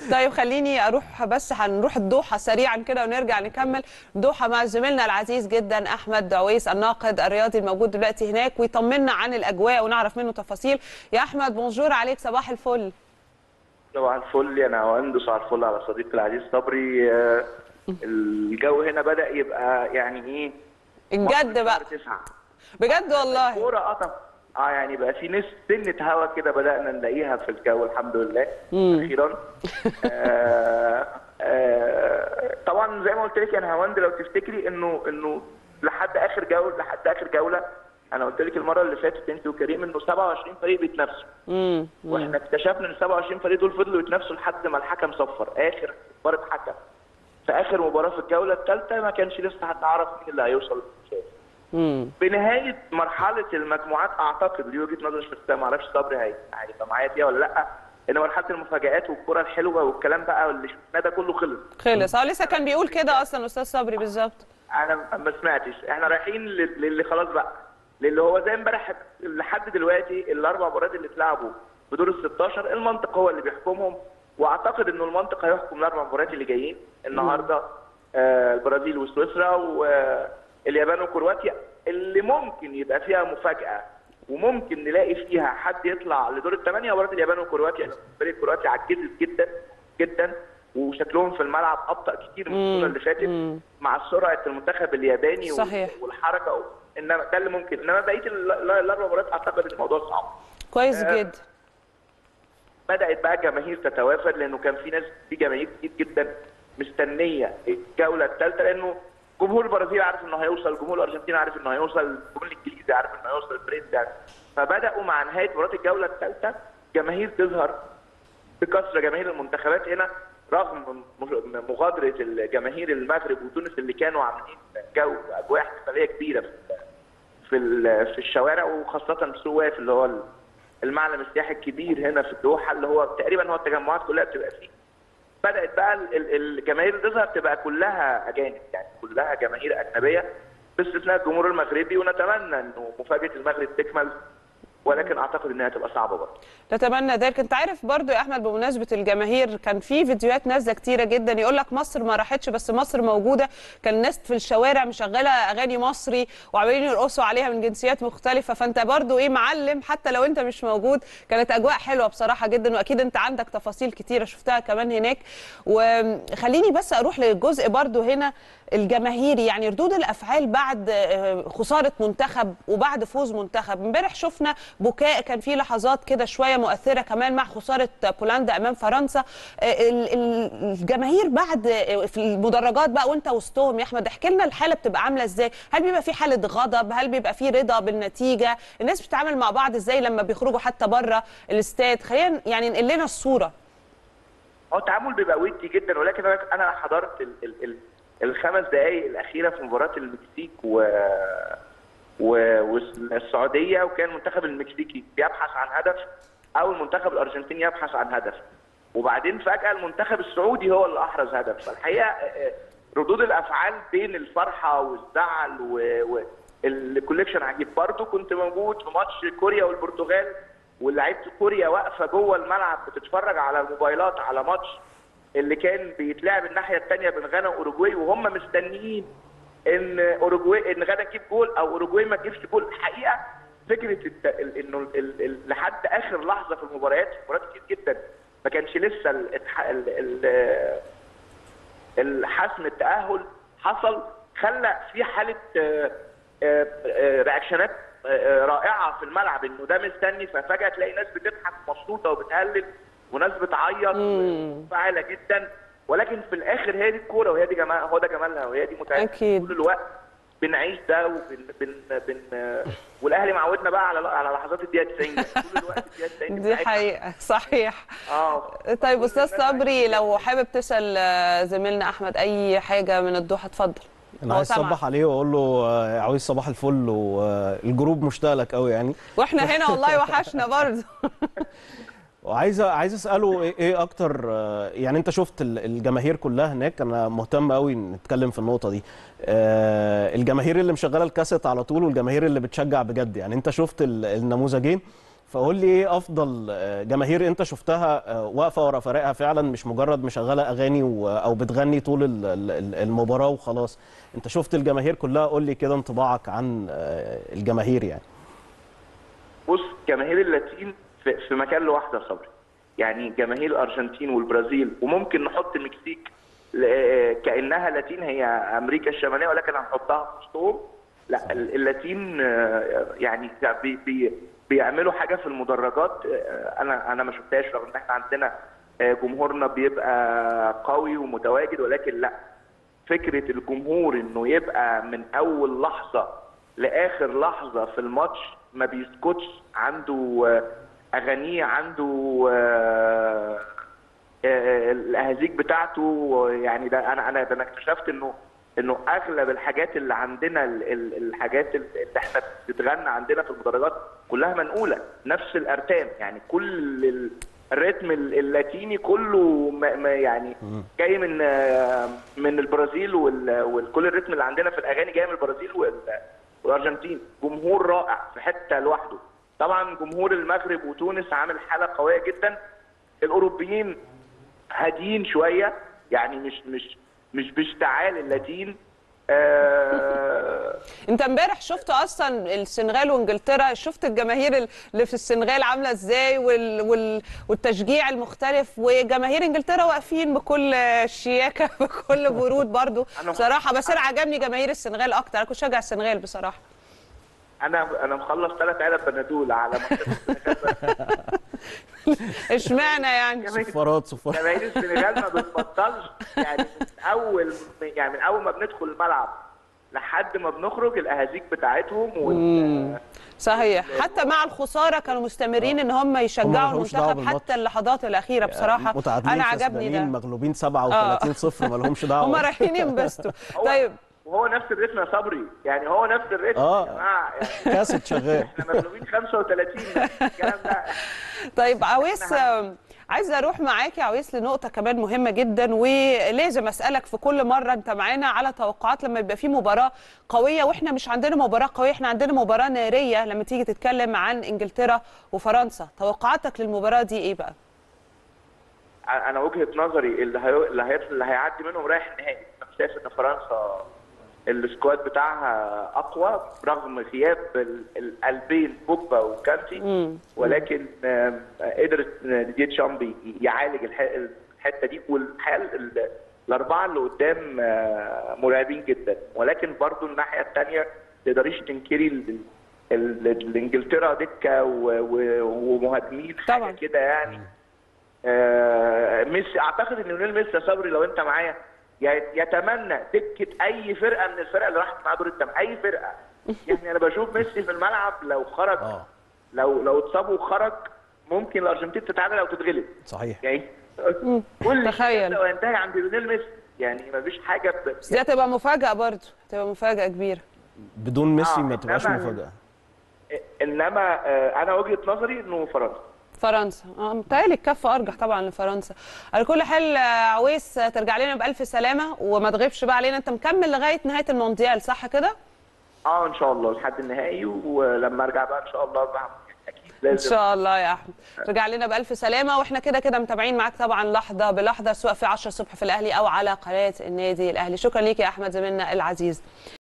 طيب خليني اروح بس هنروح الدوحه سريعا كده ونرجع نكمل دوحه مع زميلنا العزيز جدا احمد دعويس الناقد الرياضي الموجود دلوقتي هناك ويطمنا عن الاجواء ونعرف منه تفاصيل يا احمد بونجور عليك صباح الفل صباح الفل يا نهاوند صباح الفل على صديقي العزيز صبري آه، الجو هنا بدأ يبقى يعني ايه الجد بقى شهر تسعة بجد والله كورة قطم اه يعني بقى في نس سنة هوا كده بدأنا نلاقيها في الجو الحمد لله أخيرا آه آه طبعا زي ما قلت لك يا نهاوند لو تفتكري انه انه لحد اخر جولة لحد اخر جولة انا قلت لك المرة اللي فاتت انت وكريم انه 27 فريق بيتنافسوا امم واحنا اكتشفنا ان 27 فريق دول فضلوا يتنافسوا لحد ما الحكم صفر اخر مباراه حكم في اخر مباراه في الجوله الثالثه ما كانش لسه حد عارف مين اللي هيوصل للنهائي. امم بنهايه مرحله المجموعات اعتقد دي وجهه نظري الشخصيه ما اعرفش صبري هي- هيبقى معايا فيها ولا لا ان مرحله المفاجات والكره الحلوه والكلام بقى واللي شفناه ده كله خلص خلص اه لسه كان بيقول كده اصلا استاذ صبري بالظبط انا ما سمعتش احنا رايحين لل- للي خلاص بقى للي هو زي امبارح لحد دلوقتي الاربع مباريات اللي اتلعبوا في دور ال 16 المنطق هو اللي بيحكمهم واعتقد انه المنطق هيحكم الاربع مباريات اللي جايين النهارده آه البرازيل وسويسرا واليابان وكرواتيا اللي ممكن يبقى فيها مفاجاه وممكن نلاقي فيها حد يطلع لدور الثمانيه مباراه اليابان وكرواتيا فريق كرواتيا عجزت جدا جدا وشكلهم في الملعب ابطا كتير من البطوله اللي فاتت مع سرعه المنتخب الياباني وال- صحيح. والحركه انما ده اللي ممكن انما بقيه ال- ال- الاربع مباريات اعتقد الموضوع صعب كويس آه، جدا بدات بقى الجماهير تتوافد لانه كان في ناس في جماهير كتير جدا مستنيه الجوله الثالثه لانه جمهور البرازيل عارف انه هيوصل جمهور الارجنتين عارف انه هيوصل الجمهور الانجليزي عارف انه هيوصل الفرنسي عارف فبداوا مع نهايه مباراه الجوله الثالثه جماهير تظهر بكثره جماهير المنتخبات هنا رغم م- مغادره الجماهير المغرب وتونس اللي كانوا عاملين جو اجواء احتفاليه كبيره في في ال- في الشوارع وخاصه سوق واقف اللي هو المعلم السياحي الكبير هنا في الدوحه اللي هو تقريبا هو التجمعات كلها بتبقى فيه بدات بقى ال- ال- الجماهير اللي تظهر تبقى كلها اجانب يعني كلها جماهير اجنبيه باستثناء الجمهور المغربي ونتمنى انه مفاجاه المغرب تكمل ولكن اعتقد انها تبقى صعبه برضه نتمنى ذلك انت عارف برضو يا احمد بمناسبه الجماهير كان في فيديوهات نازله كتيره جدا يقول لك مصر ما راحتش بس مصر موجوده كان الناس في الشوارع مشغله اغاني مصري وعمالين يرقصوا عليها من جنسيات مختلفه فانت برضو ايه معلم حتى لو انت مش موجود كانت اجواء حلوه بصراحه جدا واكيد انت عندك تفاصيل كتيره شفتها كمان هناك وخليني بس اروح للجزء برضو هنا الجماهيري يعني ردود الافعال بعد آه، خساره منتخب وبعد فوز منتخب امبارح شفنا بكاء كان في لحظات كده شويه مؤثره كمان مع خساره بولندا امام فرنسا آه، ال- ال- الجماهير بعد آه، في المدرجات بقى وانت وسطهم يا احمد احكي لنا الحاله بتبقى عامله ازاي هل بيبقى في حاله غضب هل بيبقى في رضا بالنتيجه الناس بتتعامل مع بعض ازاي لما بيخرجوا حتى بره الاستاد خلينا يعني نقل لنا الصوره هو التعامل بيبقى ودي جدا ولكن انا انا حضرت ال ال ال الخمس دقائق الاخيره في مباراه المكسيك و و- والسعوديه وكان المنتخب المكسيكي بيبحث عن هدف او المنتخب الارجنتيني يبحث عن هدف وبعدين فجاه المنتخب السعودي هو اللي احرز هدف فالحقيقه آه، ردود الافعال بين الفرحه والزعل و, و الكوليكشن عجيب برضه كنت موجود في ماتش كوريا والبرتغال ولاعيبه كوريا واقفه جوه الملعب بتتفرج على الموبايلات على ماتش اللي كان بيتلعب الناحيه الثانيه بين غانا واوروجواي وهم مستنيين ان اوروجواي ان غانا تجيب جول او اوروجواي ما تجيبش جول الحقيقه فكره الت- ال- انه ال- ال- لحد اخر لحظه في المباريات مباريات كتير جدا ما كانش لسه الاتح- ال- ال- الحسم التاهل حصل خلى في حاله آه، آه، آه، رياكشنات آه، آه، رائعه في الملعب انه ده مستني ففجاه تلاقي ناس بتضحك مبسوطه وبتهلل وناس بتعيط فاعله جدا ولكن في الاخر هي دي الكوره وهي دي جمال هو ده جمالها وهي دي متعتها أكيد. طول الوقت بنعيش ده وبن بن بن آه، والاهلي معودنا بقى على على لحظات الدقيقه 90 ده. طول الوقت الدقيقه 90 دي بتاعتنا. حقيقه صحيح اه طيب استاذ الناس صبري لو حابب تسال آه، زميلنا احمد اي حاجه من الضحى اتفضل انا هو عايز سامعك. اصبح عليه واقول له آه، عاوز صباح الفل والجروب مشتاق لك قوي يعني واحنا هنا والله وحشنا برضه وعايز عايز اساله ايه إيه اكتر آه، يعني انت شفت ال- الجماهير كلها هناك انا مهتم قوي نتكلم في النقطه دي آه، الجماهير اللي مشغله الكاسيت على طول والجماهير اللي بتشجع بجد يعني انت شفت ال- النموذجين فقول لي ايه افضل آه، جماهير انت شفتها آه، واقفه ورا فريقها فعلا مش مجرد مشغله اغاني و- او بتغني طول ال- ال- ال- المباراه وخلاص انت شفت الجماهير كلها قول لي كده انطباعك عن آه، الجماهير يعني بص جماهير اللاتين في, في مكان لوحده يا صبري يعني جماهير الارجنتين والبرازيل وممكن نحط المكسيك ل- كانها لاتين هي امريكا الشماليه ولكن هنحطها في وسطهم لا ال- اللاتين آه، يعني بي بي بيعملوا حاجه في المدرجات آه، انا انا ما شفتهاش رغم ان احنا عندنا آه، جمهورنا بيبقى قوي ومتواجد ولكن لا فكره الجمهور انه يبقى من اول لحظه لاخر لحظه في الماتش ما بيسكتش عنده آه، اغانيه عنده آه، آه، الاهازيج بتاعته يعني ده انا انا ده انا اكتشفت انه انه اغلب الحاجات اللي عندنا ال- ال- الحاجات اللي احنا بتتغنى عندنا في المدرجات كلها منقوله نفس الارتام يعني كل ال- الريتم ال- اللاتيني كله ما ما يعني جاي من آه، من البرازيل وال- وكل الريتم اللي عندنا في الاغاني جاي من البرازيل وال- والارجنتين جمهور رائع في حته لوحده طبعا جمهور المغرب وتونس عامل حاله قويه جدا الاوروبيين هاديين شويه يعني مش مش مش باشتعال اللاتين آه انت امبارح شفت اصلا السنغال وانجلترا شفت الجماهير اللي في السنغال عامله ازاي وال... وال... والتشجيع المختلف وجماهير انجلترا واقفين بكل شياكه بكل برود برضو أنا- بصراحه بس انا عجبني جماهير السنغال اكتر انا كنت شجع السنغال بصراحه انا انا مخلص ثلاث علب بنادول على ماتش اشمعنى يعني صفارات صفارات جماهير السنغال ما بتبطلش يعني من اول يعني من اول ما بندخل الملعب لحد ما بنخرج الاهازيج بتاعتهم وال... صحيح حتى مع الخساره كانوا مستمرين ان هم يشجعوا مالهمش دعوة المنتخب بالماتش. حتى اللحظات الاخيره بصراحه متعادلين انا عجبني كسبانين، ده مغلوبين 37 0 ما لهمش دعوه هم رايحين ينبسطوا هو طيب وهو نفس الريتم يا صبري يعني هو نفس الريتم آه. يا جماعه يعني كاسيت شغال احنا مغلوبين 35 الكلام ده طيب عويس آم، عايزه اروح معاك يا عويس لنقطه كمان مهمه جدا ولازم اسالك في كل مره انت معانا على توقعات لما يبقى في مباراه قويه واحنا مش عندنا مباراه قويه احنا عندنا مباراه ناريه لما تيجي تتكلم عن انجلترا وفرنسا توقعاتك للمباراه دي ايه بقى انا وجهه نظري اللي هي... اللي, هي... اللي هيعدي منهم رايح النهائي انا شايف ان فرنسا السكواد بتاعها اقوى رغم غياب ال- القلبين بوجبا وكانتي ولكن آم، قدرت ديديه تشامبي يعالج الح- الحته دي والحال ال- الاربعه اللي قدام آه، مرعبين جدا ولكن برضو الناحيه الثانيه تقدريش تنكري ال- ال- الانجلترا دكه و- و- ومهاجمين حاجه طبعاً. كده يعني آه، ميسي اعتقد ان ليونيل ميسي يا صبري لو انت معايا ي- يتمنى دكه اي فرقه من الفرق اللي راحت معاه دور الثمن اي فرقه يعني انا بشوف ميسي في الملعب لو خرج اه لو لو اتصاب وخرج ممكن الارجنتين تتعادل او تتغلب صحيح يعني كل تخيل. شيء لو انتهى عند ليونيل ميسي يعني مفيش حاجه ب... بس دي هتبقى مفاجاه برضو هتبقى مفاجاه كبيره بدون ميسي آه، ما تبقاش إنما- مفاجاه انما آه، انا وجهه نظري انه فرنسا فرنسا اه متهيألي الكفه ارجح طبعا لفرنسا على كل حال آه، عويس آه، ترجع لنا بالف سلامه وما تغيبش بقى علينا انت مكمل لغايه نهايه المونديال صح كده اه ان شاء الله لحد النهائي ولما ارجع بقى ان شاء الله بقى اكيد ان لازم شاء الله يا احمد رجع لنا بالف سلامه واحنا كده كده متابعين معاك طبعا لحظه بلحظه سواء في 10 الصبح في الاهلي او على قناه النادي الاهلي شكرا ليك يا احمد زميلنا العزيز